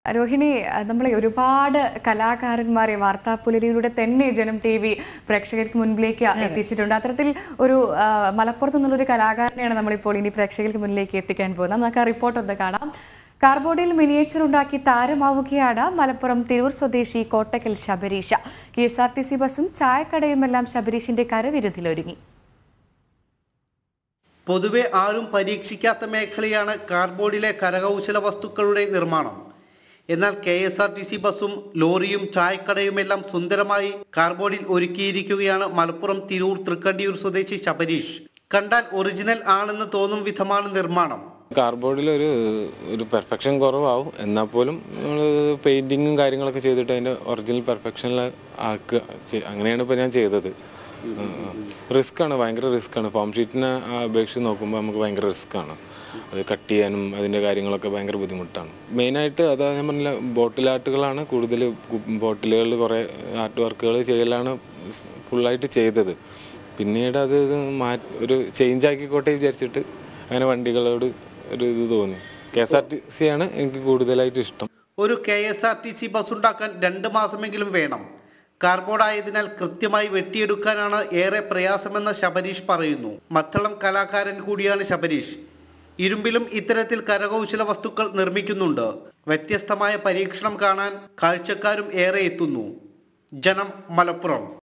രോഹിണി നമ്മളെ ഒരുപാട് കലാകാരന്മാരെ വാർത്താപ്പുലരിയിലൂടെ തന്നെ ജനം ടി വി പ്രേക്ഷകർക്ക് മുൻപിലേക്ക് എത്തിച്ചിട്ടുണ്ട് അത്തരത്തിൽ ഒരു ആ, മലപ്പുറത്ത് നിന്നുള്ളൊരു കലാകാരനെയാണ് നമ്മളിപ്പോൾ ഇനി പ്രേക്ഷകർക്ക് മുന്നിലേക്ക് എത്തിക്കാൻ പോകുന്നത് നമുക്ക് ആ റിപ്പോർട്ട് ഒന്ന് കാണാം കാർബോർഡിൽ മിനിയേച്ചർ ഉണ്ടാക്കി താരമാവുകയാണ് മലപ്പുറം തിരൂർ സ്വദേശി Kottakkal Shabareesh K S R T C ബസും ചായക്കടയുമെല്ലാം ശബരീഷിന്റെ കരവിരുതിലൊരുങ്ങി പൊതുവെ ആരും പരീക്ഷിക്കാത്ത മേഖലയാണ് കാർബോർഡിലെ കരകൗശല വസ്തുക്കളുടെ നിർമ്മാണം എന്നാൽ K S R T C ബസ്സും ലോറിയും ചായക്കടയുമെല്ലാം സുന്ദരമായി കാർബോർഡിൽ ഒരുക്കിയിരിക്കുകയാണ് മലപ്പുറം തിരൂർ തൃക്കണ്ടിയൂർ സ്വദേശി ശബരീഷ് കണ്ടാൽ ഒറിജിനൽ ആണെന്ന് തോന്നും വിധമാണ് നിർമ്മാണം കാർബോർഡിൽ ഒരു ഒരു പെർഫെക്ഷൻ കുറവാവും എന്നാൽ പോലും നമ്മൾ പെയിൻറ്റിങ്ങും കാര്യങ്ങളൊക്കെ ചെയ്തിട്ട് അതിൻ്റെ ഒറിജിനൽ പെർഫെക്ഷനിൽ ആക്കുക ചെ- അങ്ങനെയാണ് ഇപ്പോൾ ഞാൻ ചെയ്തത് റിസ്ക് ആണ് ഭയങ്കര റിസ്ക് ആണ് ഫോം ഷീറ്റിനെ അപേക്ഷിച്ച് നോക്കുമ്പോൾ നമുക്ക് ഭയങ്കര റിസ്ക് ആണ് അത് കട്ട് ചെയ്യാനും അതിൻ്റെ കാര്യങ്ങളൊക്കെ ഭയങ്കര ബുദ്ധിമുട്ടാണ് മെയിനായിട്ട് അതാ ഞാൻ പറഞ്ഞില്ല ബോട്ടിൽ ആർട്ടുകളാണ് കൂടുതൽ ബോട്ടിലുകളിൽ കുറേ ആർട്ട് വർക്കുകൾ ചെയ്യലാണ് ഫുള്ളായിട്ട് ചെയ്തത് പിന്നീട് അത് ഇത് മാറ്റി ഒരു ചേഞ്ച് ആക്കിക്കോട്ടെ വിചാരിച്ചിട്ട് അങ്ങനെ വണ്ടികളോട് ഒരു ഇത് തോന്നി K S R T C ആണ് എനിക്ക് കൂടുതലായിട്ട് ഇഷ്ടം ഒരു K S R T C bus ഉണ്ടാക്കാൻ രണ്ട് മാസമെങ്കിലും വേണം കാർബോർഡ് ആയതിനാൽ കൃത്യമായി വെട്ടിയെടുക്കാനാണ് ഏറെ പ്രയാസമെന്ന് ശബരീഷ് പറയുന്നു മത്തളം കലാകാരൻ കൂടിയാണ് ശബരീഷ് ഇരുമ്പിലും ഇത്തരത്തിൽ കരകൗശല വസ്തുക്കൾ നിർമ്മിക്കുന്നുണ്ട് വ്യത്യസ്തമായ പരീക്ഷണം കാണാൻ കാഴ്ചക്കാരും ഏറെ എത്തുന്നു ജനം മലപ്പുറം